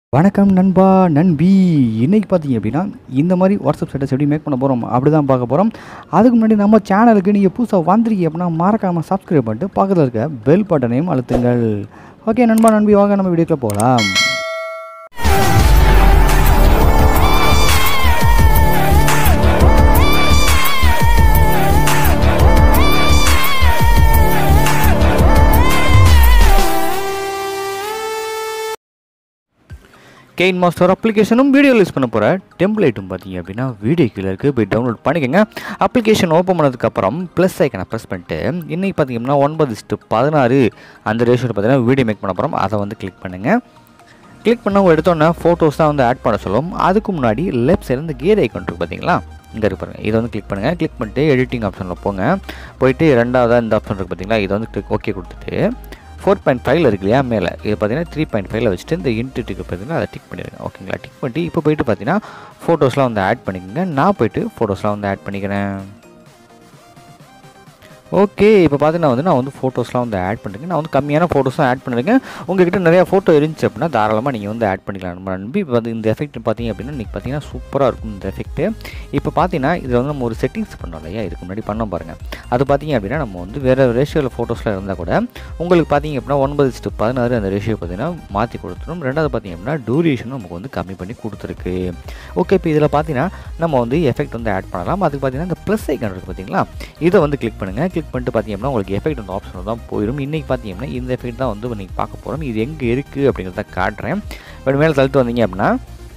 வணக்கம் நண்பா நண்பி இன்னைக்கு பார்த்தீங்க அப்படின்னா இந்த மாதிரி வாட்ஸ்அப் ஸ்டேட்டஸ் எப்படி மேக் பண்ண போகிறோம் அப்படி தான் பார்க்க போகிறோம் அதுக்கு முன்னாடி நம்ம சேனலுக்கு நீங்கள் புதுசாக வந்திருக்கீங்க அப்படின்னா மறக்காமல் சப்ஸ்கிரைப் பண்ணிட்டு பக்கத்தில் இருக்க பெல் பட்டனையும் அழுத்துங்கள் ஓகே நண்பா நண்பி வாங்க நம்ம வீடியோக்குள்ள போகலாம் கெயின் மாஸ்டர் அப்ளிகேஷனும் வீடியோ யூஸ் பண்ண போகிற டெம்ப்ளேட்டும் பார்த்தீங்க அப்படின்னா வீடியோ கீழே இருக்குது போய் டவுன்லோட் பண்ணிக்கோங்க அப்ளிகேஷன் ஓப்பன் பண்ணதுக்கப்புறம் ப்ளஸ் ஐக்கனை ப்ரெஸ் பண்ணிட்டு இன்றைக்கி பார்த்தீங்கன்னா ஒன்பது இஸ்ட்டு பதினாறு அந்த ரேஷியோவில் பார்த்தீங்கன்னா வீடியோ மேக் பண்ண போகிறோம் அதை வந்து கிளிக் பண்ணுங்கள் கிளிக் பண்ண உங்கள் எடுத்தோன்னே ஃபோட்டோஸ் தான் வந்து ஆட் பண்ண சொல்லும் அதுக்கு முன்னாடி லெஃப்ட் சைடு இந்த கியர் ஐக்கன் இருக்குது பார்த்தீங்களா இங்கே இருக்கு பாருங்க இதை வந்து கிளிக் பண்ணுங்கள் கிளிக் பண்ணிட்டு எடிட்டிங் ஆப்ஷனில் போங்க போயிட்டு ரெண்டாவதாக இந்த ஆப்ஷன் இருக்குது பார்த்தீங்களா இதை வந்து கிளிக் ஓகே கொடுத்துட்டு ஃபோர் பாயிண்ட் ஃபைவ்ல இருக்கு இல்லையா மேலே இது பார்த்தீங்கன்னா த்ரீ பாயிண்ட் ஃபைவ்ல வச்சுட்டு இந்த இன்ட்டுக்கு பார்த்தீங்கன்னா அதை டிக் பண்ணிடுங்க ஓகேங்களா டிக் பண்ணிட்டு இப்போ போயிட்டு பார்த்தீங்கன்னா ஃபோட்டோஸ்லாம் வந்து ஆட் பண்ணிக்கோங்க நான் போயிட்டு ஃபோட்டோஸ்லாம் வந்து ஆட் பண்ணிக்கிறேன் ஓகே இப்போ பார்த்தீங்கன்னா வந்து நான் வந்து ஃபோட்டோஸ்லாம் வந்து ஆட் பண்ணிருக்கேன் நான் வந்து கம்மியான ஃபோட்டோஸும் ஆட் பண்ணிருக்கேன் உங்ககிட்ட நிறையா ஃபோட்டோ இருந்துச்சு அப்படின்னா தாராளமாக நீங்கள் வந்து ஆட் பண்ணிக்கலாம் நம்ம நம்பி இப்போ வந்து இந்த எஃபெக்ட் பார்த்தீங்க அப்படின்னா இன்றைக்கி பார்த்தீங்கன்னா சூப்பராக இருக்கும் இந்த எஃபெக்ட்டு இப்போ பார்த்தீங்கன்னா இதில் வந்து நம்ம ஒரு செட்டிங்ஸ் பண்ணோம் இல்லையா இதுக்கு முன்னாடி பண்ணோம் பாருங்கள் அது பார்த்தீங்க அப்படின்னா நம்ம வந்து வேறு ரேஷியோவில் ஃபோட்டோஸில் இருந்தால் கூட உங்களுக்கு பார்த்தீங்க அப்படின்னா ஒன்பது இஸ்ட்டு பதினாறு அந்த ரேஷியோ பார்த்தீங்கன்னா மாற்றி கொடுத்துரும் ரெண்டாவது பார்த்தீங்க அப்படின்னா டூரேஷனும் நமக்கு வந்து கம்மி பண்ணி கொடுத்துருக்கு ஓகே இப்போ இதில் பார்த்தீங்கன்னா நம்ம வந்து எஃபெக்ட் வந்து ஆட் பண்ணலாம் அதுக்கு பார்த்தீங்கன்னா இந்த ப்ளஸ் ஐக்கன் இருக்குது பார்த்தீங்களா இதை வந்து கிளிக் பண்ணுங்கள் கிளிக் பண்ணிட்டு பார்த்தீங்க அப்படின்னா உங்களுக்கு எஃபெக்ட் அந்த ஆப்ஷன் தான் போயிடும் இன்றைக்கி பார்த்தீங்க அப்படின்னா இந்த எஃபெக்ட் தான் வந்து நீங்கள் பார்க்க போகிறோம் இது எங்கே இருக்குது அப்படிங்கிறத காட்டுறேன் இப்போ மேலே தள்ளிட்டு வந்தீங்க அப்படின்னா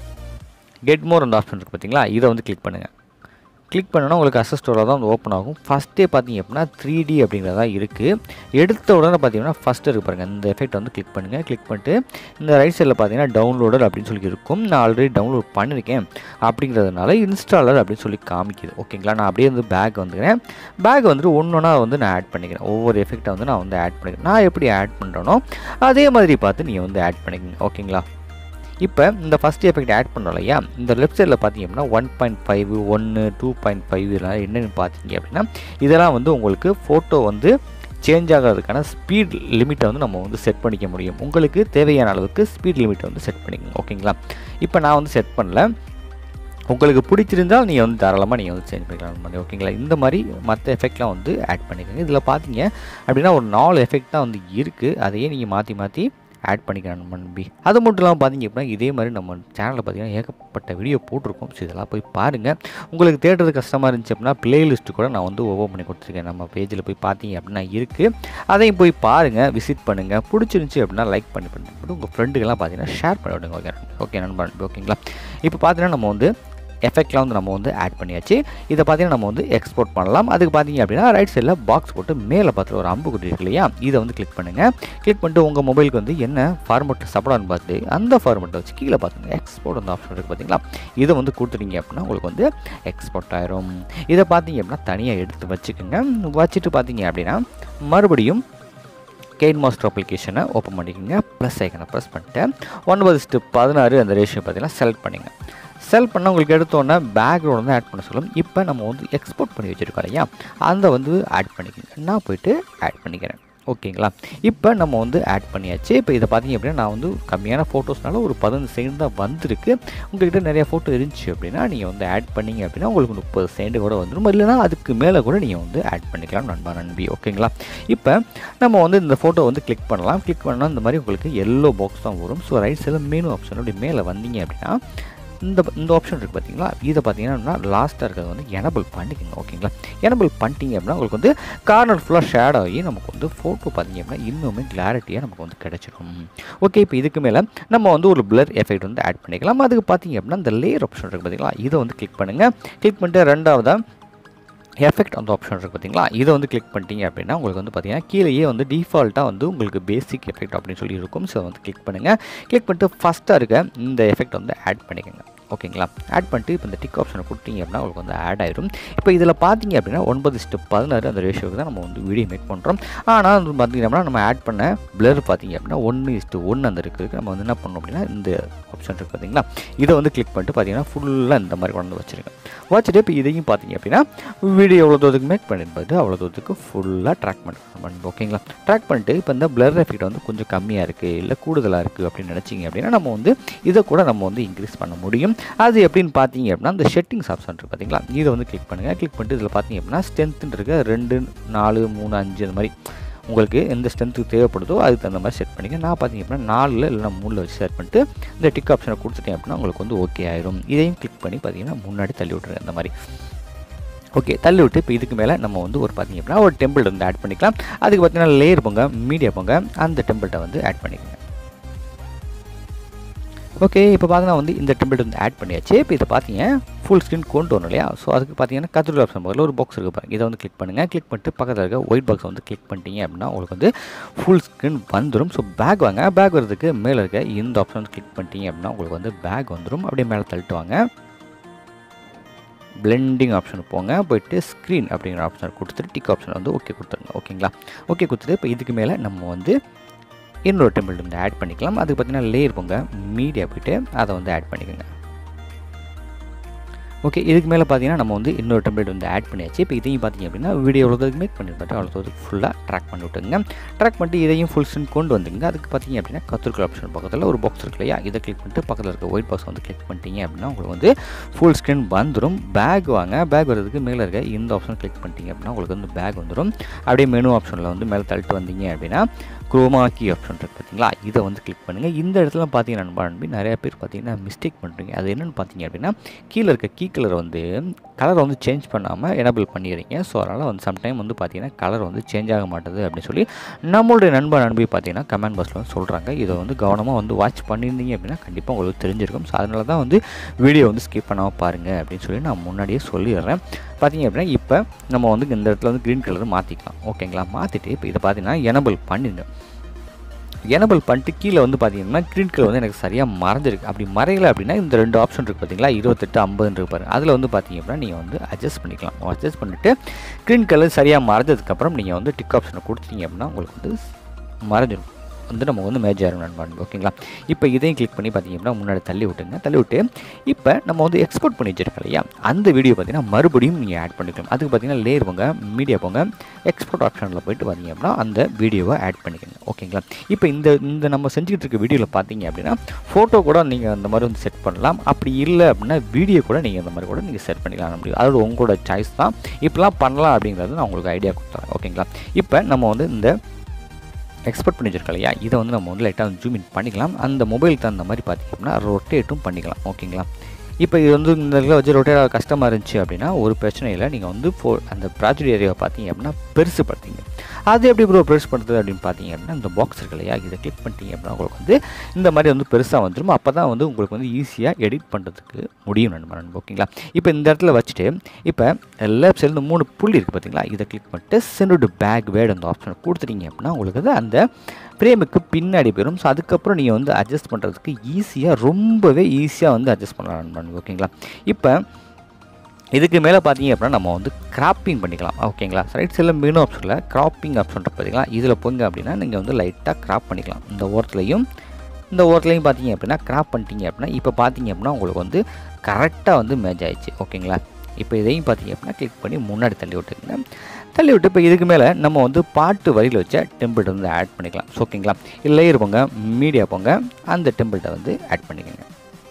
கெட் மோர் அந்த ஆப்ஷன் இருக்குது பார்த்தீங்களா இதை வந்து கிளிக் பண்ணுங்கள் கிளிக் பண்ணோன்னா உங்களுக்கு அசஸ்டோராக தான் வந்து ஓப்பன் ஆகும் ஃபஸ்ட்டே பார்த்தீங்க அப்படின்னா த்ரீ டி அப்படிங்கிறதா இருக்குது எடுத்த உடனே பார்த்தீங்கன்னா ஃபஸ்ட்டு இருக்கு பாருங்கள் இந்த எஃபெக்ட் வந்து கிளிக் பண்ணுங்கள் கிளிக் பண்ணிட்டு இந்த ரைட் சைடில் பார்த்தீங்கன்னா டவுன்லோடர் அப்படின்னு சொல்லி இருக்கும் நான் ஆல்ரெடி டவுன்லோட் பண்ணியிருக்கேன் அப்படிங்கிறதுனால இன்ஸ்டாலர் அப்படின்னு சொல்லி காமிக்குது ஓகேங்களா நான் அப்படியே வந்து பேக் வந்துக்கிறேன் பேக் வந்துட்டு ஒன்று ஒன்றா வந்து நான் ஆட் பண்ணிக்கிறேன் ஒவ்வொரு எஃபெக்ட்டை வந்து நான் வந்து ஆட் பண்ணிக்கிறேன் நான் எப்படி ஆட் பண்ணுறேனோ அதே மாதிரி பார்த்து நீங்கள் வந்து ஆட் பண்ணிக்கங்க ஓகேங்களா இப்போ இந்த ஃபஸ்ட் எஃபெக்ட் ஆட் பண்ணோம் இல்லையா இந்த லெஃப்ட் சைடில் பார்த்தீங்க அப்படின்னா ஒன் பாயிண்ட் ஃபைவ் ஒன்று டூ பாயிண்ட் ஃபைவ் இதெல்லாம் என்னென்னு பார்த்தீங்க அப்படின்னா இதெல்லாம் வந்து உங்களுக்கு ஃபோட்டோ வந்து சேஞ்ச் ஆகிறதுக்கான ஸ்பீட் லிமிட்டை வந்து நம்ம வந்து செட் பண்ணிக்க முடியும் உங்களுக்கு தேவையான அளவுக்கு ஸ்பீட் லிமிட்டை வந்து செட் பண்ணிக்கங்க ஓகேங்களா இப்போ நான் வந்து செட் பண்ணல உங்களுக்கு பிடிச்சிருந்தால் நீங்கள் வந்து தாராளமாக நீங்கள் வந்து சேஞ்ச் பண்ணிக்கலாம் பண்ணி ஓகேங்களா இந்த மாதிரி மற்ற எஃபெக்ட்லாம் வந்து ஆட் பண்ணிக்கோங்க இதில் பார்த்தீங்க அப்படின்னா ஒரு நாலு எஃபெக்ட் தான் வந்து இருக்குது அதையே நீங்கள் மாற்றி மாற்றி ஆட் பண்ணிக்கலாம் நம்ம நம்பி அது மட்டும் இல்லாமல் பார்த்தீங்க அப்படின்னா இதே மாதிரி நம்ம சேனலில் பார்த்தீங்கன்னா ஏகப்பட்ட வீடியோ போட்டிருக்கோம் ஸோ இதெல்லாம் போய் பாருங்கள் உங்களுக்கு தேடுறது கஷ்டமாக இருந்துச்சு அப்படின்னா பிளேலிஸ்ட்டு கூட நான் வந்து ஓப்பன் பண்ணி கொடுத்துருக்கேன் நம்ம பேஜில் போய் பார்த்தீங்க அப்படின்னா இருக்குது அதையும் போய் பாருங்கள் விசிட் பண்ணுங்கள் பிடிச்சிருந்துச்சி அப்படின்னா லைக் பண்ணி பண்ணிட்டு உங்கள் ஃப்ரெண்டுக்கெல்லாம் பார்த்தீங்கன்னா ஷேர் பண்ணி விடுங்க ஓகே ஓகே நண்பா ஓகேங்களா இப்போ பார்த்தீங்கன்னா நம்ம வந்து எஃபெக்ட்லாம் வந்து நம்ம வந்து ஆட் பண்ணியாச்சு இதை பார்த்தீங்கன்னா நம்ம வந்து எக்ஸ்போர்ட் பண்ணலாம் அதுக்கு பார்த்தீங்க அப்படின்னா ரைட் சைடில் பாக்ஸ் போட்டு மேலே பார்த்துட்டு ஒரு அம்பு குட்டி இருக்கு இல்லையா இதை வந்து கிளிக் பண்ணுங்கள் கிளிக் பண்ணிட்டு உங்கள் மொபைலுக்கு வந்து என்ன ஃபார்மெட் சப்படான்னு பார்த்து அந்த ஃபார்மெட்டை வச்சு கீழே பார்த்துங்க எக்ஸ்போர்ட் அந்த ஆப்ஷன் இருக்குது பார்த்தீங்களா இதை வந்து கொடுத்துட்டீங்க அப்படின்னா உங்களுக்கு வந்து எக்ஸ்போர்ட் ஆயிரும் இதை பார்த்தீங்க அப்படின்னா தனியாக எடுத்து வச்சுக்கோங்க வச்சுட்டு பார்த்தீங்க அப்படின்னா மறுபடியும் கெயின் மாஸ்டர் அப்ளிகேஷனை ஓப்பன் பண்ணிக்கோங்க ப்ளஸ் ஐக்கனை ப்ரெஸ் பண்ணிட்டு ஒன்பது ஸ்டெப் பதினாறு அந்த ரேஷியோ பார்த்தீங்கன்னா செலக்ட் பண்ணிங்க செல் பண்ண உங்களுக்கு எடுத்தோன்னே பேக்ரவுண்ட் வந்து ஆட் பண்ண சொல்லும் இப்போ நம்ம வந்து எக்ஸ்போர்ட் பண்ணி வச்சுருக்கோம் இல்லையா அந்த வந்து ஆட் பண்ணிக்கோங்க நான் போயிட்டு ஆட் பண்ணிக்கிறேன் ஓகேங்களா இப்போ நம்ம வந்து ஆட் பண்ணியாச்சு இப்போ இதை பார்த்தீங்க அப்படின்னா நான் வந்து கம்மியான ஃபோட்டோஸ்னால ஒரு பதினஞ்சு செகண்ட் தான் வந்திருக்கு உங்கள்கிட்ட நிறைய ஃபோட்டோ இருந்துச்சு அப்படின்னா நீங்கள் வந்து ஆட் பண்ணீங்க அப்படின்னா உங்களுக்கு முப்பது செகண்ட் கூட வந்துடும் இல்லைனா அதுக்கு மேலே கூட நீங்கள் வந்து ஆட் பண்ணிக்கலாம் நண்பா நண்பி ஓகேங்களா இப்போ நம்ம வந்து இந்த ஃபோட்டோ வந்து கிளிக் பண்ணலாம் கிளிக் பண்ணால் இந்த மாதிரி உங்களுக்கு எல்லோ பாக்ஸ் தான் வரும் ஸோ ரைட் சைடில் மெனு ஆப்ஷன் அப்படி மேலே வந்தீங்க அப்படின்னா இந்த இந்த ஆப்ஷன் இருக்குது பார்த்தீங்களா இதை பார்த்தீங்கன்னா லாஸ்ட்டாக இருக்கிறது வந்து எனபிள் பண்ணிக்கோங்க ஓகேங்களா எனபிள் பண்ணிட்டீங்க அப்படின்னா உங்களுக்கு வந்து கார்னர் ஃபுல்லாக ஷேட் ஆகி நமக்கு வந்து ஃபோட்டோ பார்த்தீங்க அப்படின்னா இன்னுமே கிளாரிட்டியாக நமக்கு வந்து கிடச்சிடும் ஓகே இப்போ இதுக்கு மேலே நம்ம வந்து ஒரு பிளர் எஃபெக்ட் வந்து ஆட் பண்ணிக்கலாம் அதுக்கு பார்த்தீங்க அப்படின்னா இந்த லேயர் ஆப்ஷன் இருக்குது பார்த்தீங்களா இதை வந்து கிளிக் பண்ணுங்கள் கிளிக் பண்ணிட்டு ரெண்டாவதாக எஃபெக்ட் அந்த ஆப்ஷன் இருக்குது பார்த்தீங்களா இதை வந்து கிளிக் பண்ணிட்டீங்க அப்படின்னா உங்களுக்கு வந்து பார்த்தீங்கன்னா கீழேயே வந்து டிஃபால்ட்டாக வந்து உங்களுக்கு பேசிக் எஃபெக்ட் அப்படின்னு சொல்லி இருக்கும் ஸோ வந்து கிளிக் பண்ணுங்கள் கிளிக் பண்ணிட்டு ஃபஸ்ட்டாக இருக்க இந்த எஃபெக்ட் வந்து ஆட் பண்ணிக்கோங்க ஓகேங்களா ஆட் பண்ணிட்டு இப்போ இந்த டிக் ஆப்ஷனை கொடுத்தீங்க அப்படின்னா உங்களுக்கு வந்து ஆட் ஆயிரும் இப்போ இதில் பார்த்தீங்க அப்படின்னா ஒன்பது ஸ்டெப் பதினாறு அந்த ரேஷியோக்கு தான் நம்ம வந்து வீடியோ மேக் பண்ணுறோம் ஆனால் வந்து பார்த்தீங்க அப்படின்னா நம்ம ஆட் பண்ண பிளர் பார்த்தீங்க அப்படின்னா ஒன்று இஸ்ட்டு ஒன்று அந்த இருக்குது நம்ம வந்து என்ன பண்ணோம் அப்படின்னா இந்த ஆப்ஷன் இருக்குது பார்த்தீங்களா இதை வந்து கிளிக் பண்ணிட்டு பார்த்தீங்கன்னா ஃபுல்லாக இந்த மாதிரி கொண்டு வந்து வச்சுருங்க வச்சுட்டு இப்போ இதையும் பார்த்தீங்க அப்படின்னா வீடியோ எவ்வளோ தூரத்துக்கு மேக் பண்ணிருப்பாரு அவ்வளோ தூரத்துக்கு ஃபுல்லாக ட்ராக் பண்ணி ஓகேங்களா ட்ராக் பண்ணிட்டு இப்போ இந்த பிளர் எஃபெக்ட் வந்து கொஞ்சம் கம்மியாக இருக்குது இல்லை கூடுதலாக இருக்குது அப்படின்னு நினச்சிங்க அப்படின்னா நம்ம வந்து இதை கூட நம்ம வந்து இன்க்ரீஸ் பண்ண முடியும் அது எப்படின்னு பார்த்தீங்க அப்படின்னா இந்த செட்டிங்ஸ் ஆப்ஷன் இருக்குது பார்த்தீங்களா இதை வந்து கிளிக் பண்ணுங்கள் கிளிக் பண்ணிட்டு இதில் பார்த்தீங்க அப்படின்னா ஸ்ட்ரென்த்துன்னு இருக்க ரெண்டு நாலு மூணு அஞ்சு அந்த மாதிரி உங்களுக்கு எந்த ஸ்ட்ரென்த்துக்கு தேவைப்படுதோ அதுக்கு தகுந்த மாதிரி செட் பண்ணிக்க நான் பார்த்தீங்க அப்படின்னா நாலில் இல்லைனா மூணில் வச்சு செட் பண்ணிட்டு இந்த டிக் ஆப்ஷனை கொடுத்துட்டேன் அப்படின்னா உங்களுக்கு வந்து ஓகே ஆயிரும் இதையும் கிளிக் பண்ணி பார்த்தீங்கன்னா முன்னாடி தள்ளி விட்ருங்க அந்த மாதிரி ஓகே தள்ளி விட்டு இப்போ இதுக்கு மேலே நம்ம வந்து ஒரு பார்த்தீங்க அப்படின்னா ஒரு டெம்பிள் வந்து ஆட் பண்ணிக்கலாம் அதுக்கு பார்த்தீங்கன்னா லேயர் போங்க மீடியா போங்க அந்த டெம்பிள்கிட்ட வந்து ஆட் பண்ணிக்கோங்க ஓகே இப்போ பார்த்தீங்கன்னா வந்து இந்த டெம்பிள் வந்து ஆட் பண்ணியாச்சு இப்போ இதை பார்த்தீங்க ஃபுல் ஸ்க்ரீன் கொண்டு வரணும் இல்லையா ஸோ அதுக்கு பார்த்தீங்கன்னா கத்திரி ஆப்ஷன் பக்கத்தில் ஒரு பாக்ஸ் இருக்குது பாருங்க இதை வந்து கிளிக் பண்ணுங்கள் கிளிக் பண்ணிட்டு பக்கத்தில் இருக்க ஒயிட் பாக்ஸ் வந்து கிளிக் பண்ணிட்டீங்க அப்படின்னா உங்களுக்கு வந்து ஃபுல் ஸ்க்ரீன் வந்துடும் ஸோ பேக் வாங்க பேக் வரதுக்கு மேலே இருக்க இந்த ஆப்ஷன் வந்து கிளிக் பண்ணிட்டீங்க அப்படின்னா உங்களுக்கு வந்து பேக் வந்துடும் அப்படியே மேலே தள்ளிட்டு வாங்க பிளெண்டிங் ஆப்ஷன் போங்க போயிட்டு ஸ்க்ரீன் அப்படிங்கிற ஆப்ஷன் கொடுத்துட்டு டிக் ஆப்ஷன் வந்து ஓகே கொடுத்துருங்க ஓகேங்களா ஓகே கொடுத்துட்டு இப்போ இதுக்கு மேலே நம்ம வந்து இன்னொரு டெம்பிள் வந்து ஆட் பண்ணிக்கலாம் அதுக்கு பார்த்தீங்கன்னா லேயர் போங்க மீடியா போயிட்டு அதை வந்து ஆட் பண்ணிக்கோங்க ஓகே இதுக்கு மேலே பார்த்தீங்கன்னா நம்ம வந்து இன்னொரு டெம்ப்ளேட் வந்து ஆட் பண்ணியாச்சு இப்போ இதையும் பார்த்தீங்க அப்படின்னா வீடியோ எவ்வளோதுக்கு மேக் பண்ணிருப்பாரு அவ்வளோ ஃபுல்லாக ட்ராக் பண்ணி விட்டுங்க ட்ராக் பண்ணிட்டு இதையும் ஃபுல் ஸ்க்ரீன் கொண்டு வந்துங்க அதுக்கு பார்த்தீங்க அப்படின்னா கத்திரிக்கல் ஆப்ஷன் பக்கத்தில் ஒரு பாக்ஸ் இருக்கு இல்லையா இதை கிளிக் பண்ணிட்டு பக்கத்தில் இருக்க ஒயிட் பாக்ஸ் வந்து கிளிக் பண்ணிட்டீங்க அப்படின்னா உங்களுக்கு வந்து ஃபுல் ஸ்க்ரீன் வந்துடும் பேக் வாங்க பேக் வரதுக்கு மேலே இருக்க இந்த ஆப்ஷன் கிளிக் பண்ணிட்டீங்க அப்படின்னா உங்களுக்கு வந்து பேக் வந்துடும் அப்படியே மெனு ஆப்ஷனில் வந்து மேலே தள்ளிட்டு வந்தீங்க அப்படின்னா குரோமா கீ ஆப்ஷன் இருக்குது பார்த்தீங்களா இதை வந்து கிளிக் பண்ணுங்கள் இந்த இடத்துல பார்த்தீங்கன்னா நண்பா நம்பி நிறைய பேர் பார்த்தீங்கன்னா மிஸ்டேக் பண்ணுறீங்க அது என்னென்னு பார்த்தீங்க அப்படின்னா கீழே இருக்க கீ கலர் வந்து கலரை வந்து சேஞ்ச் பண்ணாமல் எனபிள் பண்ணிடுறீங்க ஸோ அதனால் வந்து சம்டைம் வந்து பார்த்தீங்கன்னா கலர் வந்து சேஞ்ச் ஆக மாட்டுது அப்படின்னு சொல்லி நம்மளுடைய நண்பர் நண்பி பார்த்தீங்கன்னா கமெண்ட் பாக்ஸில் வந்து சொல்கிறாங்க இதை வந்து கவனமாக வந்து வாட்ச் பண்ணியிருந்தீங்க அப்படின்னா கண்டிப்பாக உங்களுக்கு தெரிஞ்சிருக்கும் ஸோ அதனால தான் வந்து வீடியோ வந்து ஸ்கிப் பண்ணாமல் பாருங்கள் அப்படின்னு சொல்லி நான் முன்னாடியே சொல்லிடுறேன் பார்த்தீங்க அப்படின்னா இப்போ நம்ம வந்து இந்த இடத்துல வந்து க்ரீன் கலர் மாற்றிக்கலாம் ஓகேங்களா மாற்றிட்டு இப்போ இதை பார்த்தீங்கன்னா எனபிள் பண்ணிடுங்க எனபிள் பண்ணிட்டு கீழே வந்து பார்த்தீங்கன்னா க்ரீன் கலர் வந்து எனக்கு சரியாக மறைஞ்சிருக்கு அப்படி மறையல அப்படின்னா இந்த ரெண்டு ஆப்ஷன் இருக்குது பார்த்தீங்களா இருபத்தெட்டு ஐம்பதுன்னு இருக்கு பாருங்க அதில் வந்து பார்த்தீங்க அப்படின்னா நீங்கள் வந்து அட்ஜஸ்ட் பண்ணிக்கலாம் அட்ஜஸ்ட் பண்ணிவிட்டு க்ரீன் கலர் சரியாக மறைஞ்சதுக்கப்புறம் நீங்கள் வந்து டிக் ஆப்ஷனை கொடுத்தீங்க அப்படின்னா உங்களுக்கு வந்து மறைஞ்சிடும் வந்து நமக்கு வந்து மேஜ் ஆயிரும் நண்பன் ஓகேங்களா இப்போ இதையும் கிளிக் பண்ணி பார்த்தீங்க அப்படின்னா முன்னாடி தள்ளி விட்டுங்க தள்ளி விட்டு இப்போ நம்ம வந்து எக்ஸ்போர்ட் பண்ணி வச்சிருக்கோம் இல்லையா அந்த வீடியோ பார்த்தீங்கன்னா மறுபடியும் நீங்கள் ஆட் பண்ணிக்கலாம் அதுக்கு பார்த்தீங்கன்னா லேயர் போங்க மீடியா போங்க எக்ஸ்போர்ட் ஆப்ஷனில் போயிட்டு பார்த்தீங்க அப்படின்னா அந்த வீடியோவை ஆட் பண்ணிக்கோங்க ஓகேங்களா இப்போ இந்த இந்த நம்ம செஞ்சுக்கிட்டு இருக்க வீடியோவில் பார்த்தீங்க அப்படின்னா ஃபோட்டோ கூட நீங்கள் அந்த மாதிரி வந்து செட் பண்ணலாம் அப்படி இல்லை அப்படின்னா வீடியோ கூட நீங்கள் அந்த மாதிரி கூட நீங்கள் செட் பண்ணிக்கலாம் முடியும் அதாவது உங்களோட சாய்ஸ் தான் இப்படிலாம் பண்ணலாம் அப்படிங்கிறது நான் உங்களுக்கு ஐடியா கொடுத்துறேன் ஓகேங்களா இப்போ நம்ம வந்து இந்த எக்ஸ்போர்ட் பண்ணி வச்சிருக்கோம் இல்லையா இதை வந்து நம்ம வந்து லைட்டாக ஜூம் இன் பண்ணிக்கலாம் அந்த மொபைலுக்கு தகுந்த மாதிரி பார்த்தீங்கன்னா ரொட்டேட்டும் பண்ணிக்கலாம் ஓகேங்களா இப்போ இது வந்து இந்த இடத்துல வச்சு ரொட்டேட் கஷ்டமாக இருந்துச்சு அப்படின்னா ஒரு பிரச்சனை இல்லை நீங்கள் வந்து ஃபோ அந்த ப்ராஜெக்ட் ஏரியாவை பார்த்தீங்க அப்படின்னா பெருசு படுத்திங்க அது எப்படி ப்ரோ பெருசு படுத்துது அப்படின்னு பார்த்தீங்க அப்படின்னா இந்த பாக்ஸ் இருக்கு இல்லையா இதை கிளிக் பண்ணிட்டீங்க அப்படின்னா உங்களுக்கு வந்து இந்த மாதிரி வந்து பெருசாக வந்துடும் அப்போ தான் வந்து உங்களுக்கு வந்து ஈஸியாக எடிட் பண்ணுறதுக்கு முடியும் நண்பர் நண்பர் ஓகேங்களா இப்போ இந்த இடத்துல வச்சுட்டு இப்போ லெஃப்ட் சைடில் மூணு புள்ளி இருக்குது பார்த்தீங்களா இதை கிளிக் பண்ணிட்டு சென்டு பேக் வேர்டு அந்த ஆப்ஷனை கொடுத்துட்டீங்க அப்படின்னா உங்களுக்கு வந்து அந்த ஃப்ரேமுக்கு பின்னாடி போயிடும் ஸோ அதுக்கப்புறம் நீங்கள் வந்து அட்ஜஸ்ட் பண்ணுறதுக்கு ஈஸியாக ரொம்பவே ஈஸியாக வந்து அட்ஜஸ்ட் பண்ணலாம் நண்பன் ஓகேங்களா இப்போ இதுக்கு மேலே பார்த்தீங்க அப்படின்னா நம்ம வந்து கிராப்பிங் பண்ணிக்கலாம் ஓகேங்களா ரைட் சைடில் மெனு ஆப்ஷனில் கிராப்பிங் ஆப்ஷன் பார்த்தீங்களா இதில் போங்க அப்படின்னா நீங்கள் வந்து லைட்டாக கிராப் பண்ணிக்கலாம் இந்த ஓரத்துலையும் இந்த ஓரத்துலையும் பார்த்தீங்க அப்படின்னா கிராப் பண்ணிட்டீங்க அப்படின்னா இப்போ பார்த்தீங்க அப்படின்னா உங்களுக்கு வந்து கரெக்டாக வந்து மேட்ச் ஆயிடுச்சு ஓகேங்களா இப்போ இதையும் பார்த்தீங்க அப்படின்னா கிளிக் பண்ணி முன்னாடி தள்ளி விட்டுருங்க தள்ளி விட்டு இப்போ இதுக்கு மேலே நம்ம வந்து பாட்டு வரியில் வச்ச டெம்பிள்கிட்ட வந்து ஆட் பண்ணிக்கலாம் ஓகேங்களா லேயர் போங்க மீடியா போங்க அந்த டெம்பிள்கிட்ட வந்து ஆட் பண்ணிக்கோங்க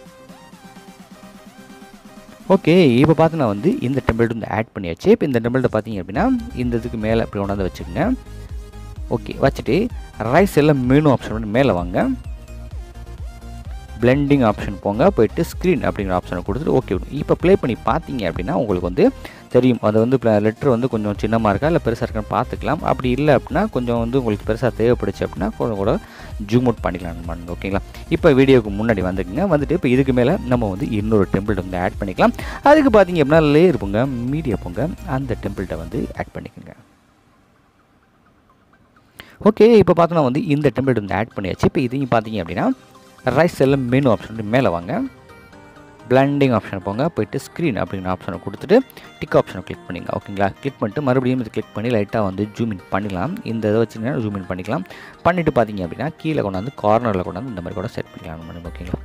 ஓகே இப்போ பார்த்து நான் வந்து இந்த டெம்பிள் வந்து ஆட் பண்ணியாச்சு இப்போ இந்த டெம்பிள்கிட்ட பார்த்தீங்க அப்படின்னா இந்த இதுக்கு மேலே இப்படி கொண்டாந்து வச்சுக்கோங்க ஓகே வச்சுட்டு ரைட் சைடில் மெனு ஆப்ஷன் வந்து மேலே வாங்க பிளெண்டிங் ஆப்ஷன் போங்க போயிட்டு ஸ்க்ரீன் அப்படிங்கிற ஆப்ஷனை கொடுத்துட்டு ஓகே இப்போ ப்ளே பண்ணி பார்த்தீங்க அப்படின்னா உங்களுக்கு வந்து தெரியும் அது வந்து லெட்ரு வந்து கொஞ்சம் சின்னமாக இருக்கா இல்லை பெருசாக இருக்கான்னு பார்த்துக்கலாம் அப்படி இல்லை அப்படின்னா கொஞ்சம் வந்து உங்களுக்கு பெருசாக தேவைப்படுச்சு அப்படின்னா கொஞ்சம் கூட ஜூம் அவுட் பண்ணிக்கலாம் பண்ணுங்க ஓகேங்களா இப்போ வீடியோக்கு முன்னாடி வந்துக்குங்க வந்துட்டு இப்போ இதுக்கு மேலே நம்ம வந்து இன்னொரு டெம்பிள் வந்து ஆட் பண்ணிக்கலாம் அதுக்கு பார்த்தீங்க அப்படின்னா லேயர் போங்க மீடியா போங்க அந்த டெம்பிள்கிட்ட வந்து ஆட் பண்ணிக்கோங்க ஓகே இப்போ பார்த்தோன்னா வந்து இந்த டெம்பிள் வந்து ஆட் பண்ணியாச்சு இப்போ இதையும் பார்த்தீங்க அப்படின்னா ரைட் சைடில் மெனு ஆப்ஷன் மேலே வாங்க பிளண்டிங் ஆப்ஷன் போங்க போயிட்டு ஸ்க்ரீன் அப்படிங்கிற ஆப்ஷனை கொடுத்துட்டு டிக் ஆப்ஷனை கிளிக் பண்ணிங்க ஓகேங்களா கிளிக் பண்ணிட்டு மறுபடியும் இது கிளிக் பண்ணி லைட்டாக வந்து ஜூம் இன் பண்ணிக்கலாம் இந்த இதை வச்சுங்கன்னா ஜூம் இன் பண்ணிக்கலாம் பண்ணிவிட்டு பார்த்தீங்க அப்படின்னா கீழே கொண்டாந்து கார்னரில் கொண்டாந்து இந்த மாதிரி கூட செட் பண்ணிக்கலாம் நம்ம ஓகேங்களா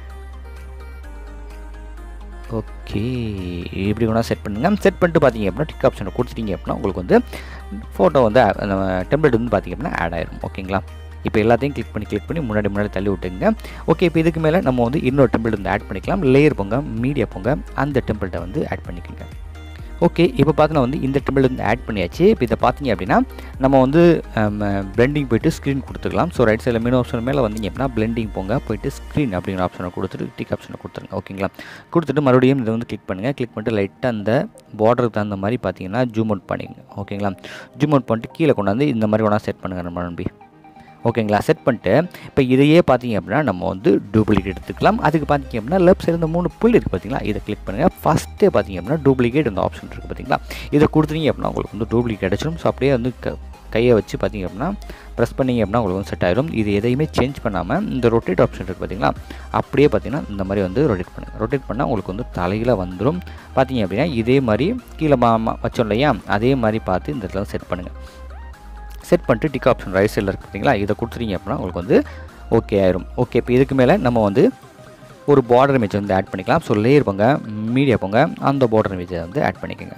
ஓகே இப்படி வேணால் செட் பண்ணுங்கள் செட் பண்ணிட்டு பார்த்தீங்க அப்படின்னா டிக் ஆப்ஷனை கொடுத்துட்டீங்க அப்படின்னா உங்களுக்கு வந்து ஃபோட்டோ வந்து நம்ம டெம்ப்ளேட் வந்து பார்த்தீங்க அப்படின்னா ஆட் ஆயிரும் ஓகேங்களா இப்போ எல்லாத்தையும் கிளிக் பண்ணி கிளிக் பண்ணி முன்னாடி முன்னாடி தள்ளி விட்டுங்க ஓகே இப்போ இதுக்கு மேலே நம்ம வந்து இன்னொரு டெம்ப்ளேட் வந்து ஆட் பண்ணிக்கலாம் லேயர் போங்க மீடியா போங்க அந்த டெம்ப்ளேட்டை வந்து ஆட் பண்ணிக்கோங்க ஓகே இப்போ பார்த்தீங்கன்னா வந்து இந்த டெம்பிள் வந்து ஆட் பண்ணியாச்சு இப்போ இதை பார்த்தீங்க அப்படின்னா நம்ம வந்து பிளெண்டிங் போயிட்டு ஸ்க்ரீன் கொடுத்துக்கலாம் ஸோ ரைட் சைடில் மெனு ஆப்ஷன் மேலே வந்தீங்க அப்படின்னா பிளெண்டிங் போங்க போயிட்டு ஸ்க்ரீன் அப்படிங்கிற ஆப்ஷனை கொடுத்துட்டு டிக் ஆப்ஷனை கொடுத்துருங்க ஓகேங்களா கொடுத்துட்டு மறுபடியும் இதை வந்து கிளிக் பண்ணுங்கள் கிளிக் பண்ணிட்டு லைட்டாக அந்த பார்டருக்கு தகுந்த மாதிரி பார்த்தீங்கன்னா ஜூம் அவுட் பண்ணிங்க ஓகேங்களா ஜூம் அவுட் பண்ணிட்டு கீழே கொண்டாந்து இந்த மாதிரி வேணால் செட் பண்ணுங்கள் நம்ம நம்பி ஓகேங்களா செட் பண்ணிட்டு இப்போ இதையே பார்த்தீங்க அப்படின்னா நம்ம வந்து டூப்ளிகேட் எடுத்துக்கலாம் அதுக்கு பார்த்தீங்க அப்படின்னா லெஃப்ட் சைடு இந்த மூணு புல் இருக்குது பார்த்தீங்களா இதை கிளிக் பண்ணுங்கள் ஃபஸ்ட்டே பார்த்தீங்க அப்படின்னா டூப்ளிகேட் இந்த ஆப்ஷன் இருக்குது பார்த்தீங்களா இதை கொடுத்துட்டீங்க அப்படின்னா உங்களுக்கு வந்து டூப்ளிகேட் கிடச்சிடும் ஸோ அப்படியே வந்து க கையை வச்சு பார்த்தீங்க அப்படின்னா ப்ரெஸ் பண்ணிங்க அப்படின்னா உங்களுக்கு வந்து செட் ஆயிரும் இது எதையுமே சேஞ்ச் பண்ணாமல் இந்த ரொட்டேட் ஆப்ஷன் இருக்குது பார்த்தீங்களா அப்படியே பார்த்தீங்கன்னா இந்த மாதிரி வந்து ரொட்டேட் பண்ணுங்கள் ரொட்டேட் பண்ணால் உங்களுக்கு வந்து தலையில் வந்துடும் பார்த்தீங்க அப்படின்னா இதே மாதிரி கீழே மா வச்சோம் இல்லையா அதே மாதிரி பார்த்து இந்த இடத்துல செட் பண்ணுங்கள் செட் பண்ணிட்டு டிக் ஆப்ஷன் ரைட் சைடில் இருக்கு பார்த்தீங்களா இதை கொடுத்துட்டீங்க அப்படின்னா உங்களுக்கு வந்து ஓகே ஆயிரும் ஓகே இப்போ இதுக்கு மேலே நம்ம வந்து ஒரு பார்டர் இமேஜ் வந்து ஆட் பண்ணிக்கலாம் ஸோ லேயர் போங்க மீடியா போங்க அந்த பார்டர் இமேஜை வந்து ஆட் பண்ணிக்கோங்க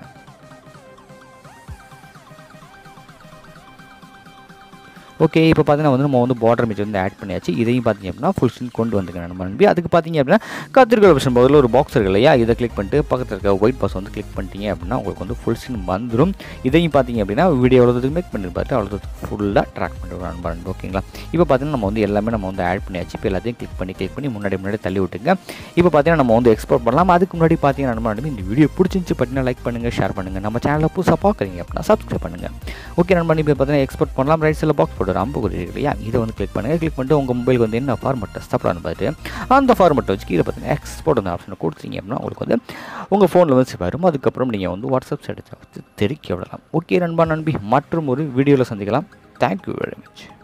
ஓகே இப்போ பார்த்தீங்கன்னா வந்து நம்ம வந்து பார்டர் இமேஜ் வந்து ஆட் பண்ணியாச்சு இதையும் பார்த்தீங்க அப்படின்னா ஃபுல் ஸ்க்ரீன் கொண்டு வந்துக்கணும் நம்ம நம்பி அதுக்கு பார்த்தீங்க அப்படின்னா கத்திரிக்கோள் ஆப்ஷன் பதில் ஒரு பாக்ஸ் இருக்கு இல்லையா இதை கிளிக் பண்ணிட்டு பக்கத்தில் இருக்க ஒயிட் பாக்ஸ் வந்து கிளிக் பண்ணிட்டீங்க அப்படின்னா உங்களுக்கு வந்து ஃபுல் ஸ்க்ரீன் வந்துடும் இதையும் பார்த்தீங்க அப்படின்னா வீடியோ எவ்வளோதுக்கு மேக் பண்ணி பார்த்து அவ்வளோ ஃபுல்லாக ட்ராக் பண்ணிட்டு நண்பன் ஓகேங்களா இப்போ பார்த்தீங்கன்னா நம்ம வந்து எல்லாமே நம்ம வந்து ஆட் பண்ணியாச்சு இப்போ எல்லாத்தையும் கிளிக் பண்ணி கிளிக் பண்ணி முன்னாடி முன்னாடி தள்ளி விட்டுங்க இப்போ பார்த்தீங்கன்னா நம்ம வந்து எக்ஸ்போர்ட் பண்ணலாம் அதுக்கு முன்னாடி பார்த்தீங்கன்னா நண்பன் இந்த வீடியோ பிடிச்சிருந்துச்சு பார்த்தீங்கன்னா லைக் பண்ணுங்கள் ஷேர் பண்ணுங்கள் நம்ம சேனலில் புதுசாக பார்க்குறீங்க அப்படின்னா சப்ஸ்கிரைப் பண்ணுங்கள் ஓகே நண்பன் இப்போ பார்த்தீங்கன்னா எக்ஸ்போர்ட் பண்ணலாம் ரைட் சைடில் பாக்ஸ் போட்டு ரொம்ப குறி இல்லையா இதை வந்து கிளிக் பண்ணுங்கள் கிளிக் பண்ணிட்டு உங்கள் மொபைலுக்கு வந்து என்ன ஃபார்மெட்டை ஸ்டப்லான்னு பார்த்துட்டு அந்த ஃபார்மெட்டை வச்சு கீழே பார்த்தீங்கன்னா எக்ஸ்போர்ட் அந்த ஆப்ஷனை கொடுத்தீங்க அப்படின்னா உங்களுக்கு வந்து உங்கள் ஃபோனில் வந்து வரும் அதுக்கப்புறம் நீங்கள் வந்து வாட்ஸ்அப் ஸ்டேட்டஸை வச்சு தெரிவிக்க விடலாம் ஓகே நண்பா நண்பி மற்றும் ஒரு வீடியோவில் சந்திக்கலாம் தேங்க்யூ வெரி மச்